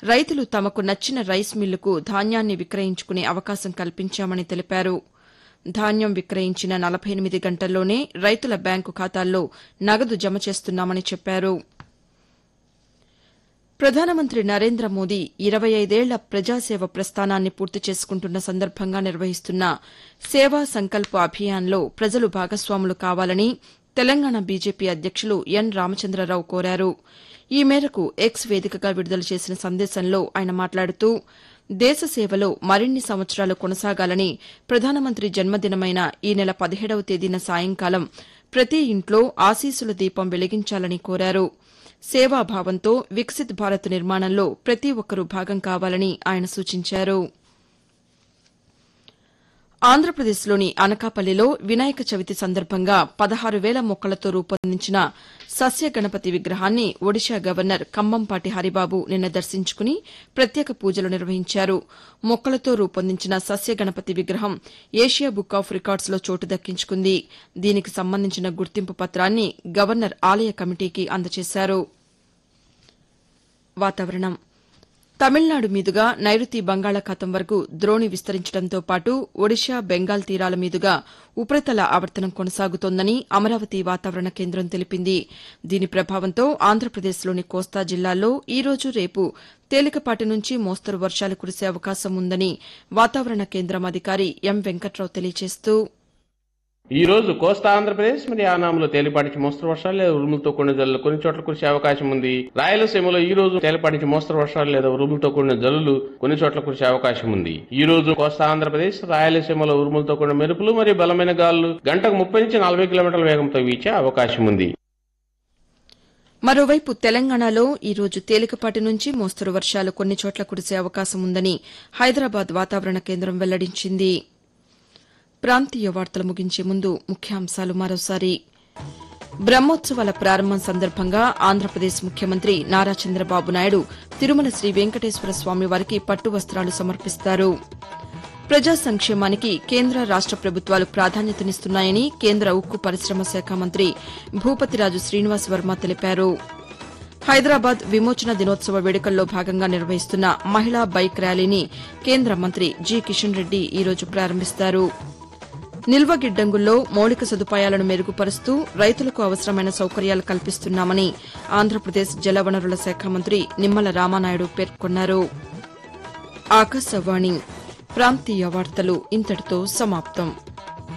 రైతులు తమకు నచ్చిన రైస్ మిల్లుకు ధాన్యాన్ని విక్రయించుకునే అవకాశం కల్పించామని తెలిపారు ధాన్యం విక్రయించిన నలభై ఎనిమిది గంటల్లోనే రైతుల బ్యాంకు ఖాతాల్లో నగదు జమ చేస్తున్నామని చెప్పారు ప్రధానమంత్రి నరేంద్ర మోదీ ఇరవై ఐదేళ్ల ప్రజాసేవ ప్రస్థానాన్ని పూర్తి చేసుకుంటున్న సందర్భంగా నిర్వహిస్తున్న సేవా సంకల్ప్ అభియాన్లో ప్రజలు భాగస్వాములు కావాలని తెలంగాణ బీజేపీ అధ్యక్షులు ఎన్ రామచంద్రరావు కోరారు ఈ మేరకు ఎక్స్ వేదికగా విడుదల చేసిన సందేశంలో ఆయన మాట్లాడుతూ దేశ సేవలో మరిన్ని సంవత్సరాలు కొనసాగాలని ప్రధానమంత్రి జన్మదినమైన ఈ నెల పదిహేడవ తేదీన సాయంకాలం ప్రతి ఇంట్లో ఆశీస్సుల దీపం వెలిగించాలని కోరారు సేవాభావంతో వికసిత్ భారత్ నిర్మాణంలో ప్రతి ఒక్కరూ భాగం కావాలని ఆయన సూచించారు ఆంధ్రప్రదేశ్లోని అనకాపల్లిలో వినాయక చవితి సందర్భంగా పదహారు వేల మొక్కలతో రూపొందించిన సస్య గణపతి విగ్రహాన్ని ఒడిషా గవర్నర్ కంబంపాటి హరిబాబు నిన్న దర్శించుకుని ప్రత్యేక పూజలు నిర్వహించారు మొక్కలతో రూపొందించిన సస్య గణపతి విగ్రహం ఏషియా బుక్ ఆఫ్ రికార్డ్స్లో చోటు దక్కించుకుంది దీనికి సంబంధించిన గుర్తింపు పత్రాన్ని గవర్నర్ ఆలయ కమిటీకి అందజేశారు వాతావరణం తమిళనాడు మీదుగా నైరుతి బంగాళాఖాతం వరకు ద్రోణి విస్తరించడంతో పాటు ఒడిషా బెంగాల్ తీరాల మీదుగా ఉపరితల ఆవర్తనం కొనసాగుతోందని అమరావతి వాతావరణ కేంద్రం తెలిపింది దీని ప్రభావంతో ఆంధ్రప్రదేశ్లోని కోస్తా జిల్లాల్లో ఈ రోజు రేపు తేలికపాటి నుంచి మోస్తరు వర్షాలు కురిసే అవకాశం ఉందని వాతావరణ కేంద్రం అధికారి ఎం వెంకట్రావు తెలియజేస్తూ ఈ రోజు కోస్తా ఆంధ్రప్రదేశ్ మరియు యానాంలో తేలిపాటి నుంచి మోస్తరు వర్షాలు లేదా ఉరుములతో కూడిన జల్లులు కొన్ని చోట్ల కురిసే అవకాశం ఉంది రాయలసీమలో ఈ రోజు తేలిపాటి నుంచి మోస్తరు వర్షాలు లేదా ఉరుములతో కూడిన జల్లులు కొన్ని చోట్ల కురిసే అవకాశం ఉంది ఈ రోజు కోస్తా ఆంధ్రప్రదేశ్ రాయలసీమలో ఉరుములతో కూడిన మెరుపులు మరియు బలమైన గాలులు గంటకు ముప్పై నుంచి నలభై కిలోమీటర్ల వేగంతో వీచే అవకాశం ఉంది మరోవైపు తెలంగాణలో ఈ రోజు తేలికపాటి నుంచి మోస్తరు వర్షాలు కొన్ని చోట్ల కురిసే అవకాశం ఉందని హైదరాబాద్ వాతావరణ కేంద్రం వెల్లడించింది ప్రాంతీయ వార్తలు ముగించే ముందు ముఖ్యాంశాలు మరోసారి బ్రహ్మోత్సవాల ప్రారంభం సందర్భంగా ఆంధ్రప్రదేశ్ ముఖ్యమంత్రి నారా చంద్రబాబు నాయుడు తిరుమల శ్రీ వెంకటేశ్వర స్వామి వారికి పట్టు వస్త్రాలు సమర్పిస్తారు ప్రజా సంక్షేమానికి కేంద్ర రాష్ట ప్రభుత్వాలు ప్రాధాన్యతనిస్తున్నాయని కేంద్ర ఉక్కు పరిశ్రమ శాఖ మంత్రి భూపతిరాజు శ్రీనివాస్ వర్మ తెలిపారు హైదరాబాద్ విమోచన దినోత్సవ వేడుకల్లో భాగంగా నిర్వహిస్తున్న మహిళా బైక్ ర్యాలీని కేంద్ర మంత్రి జి కిషన్ రెడ్డి ఈరోజు ప్రారంభిస్తారు నిల్వ గిడ్డంగుల్లో మౌలిక సదుపాయాలను మెరుగుపరుస్తూ రైతులకు అవసరమైన సౌకర్యాలు కల్పిస్తున్నామని ఆంధ్రప్రదేశ్ జలవనరుల శాఖ మంత్రి నిమ్మల రామానాయుడు పేర్కొన్నారు ఆకాశవాణి ప్రాంతీయ వార్తలు ఇంతటితో సమాప్తం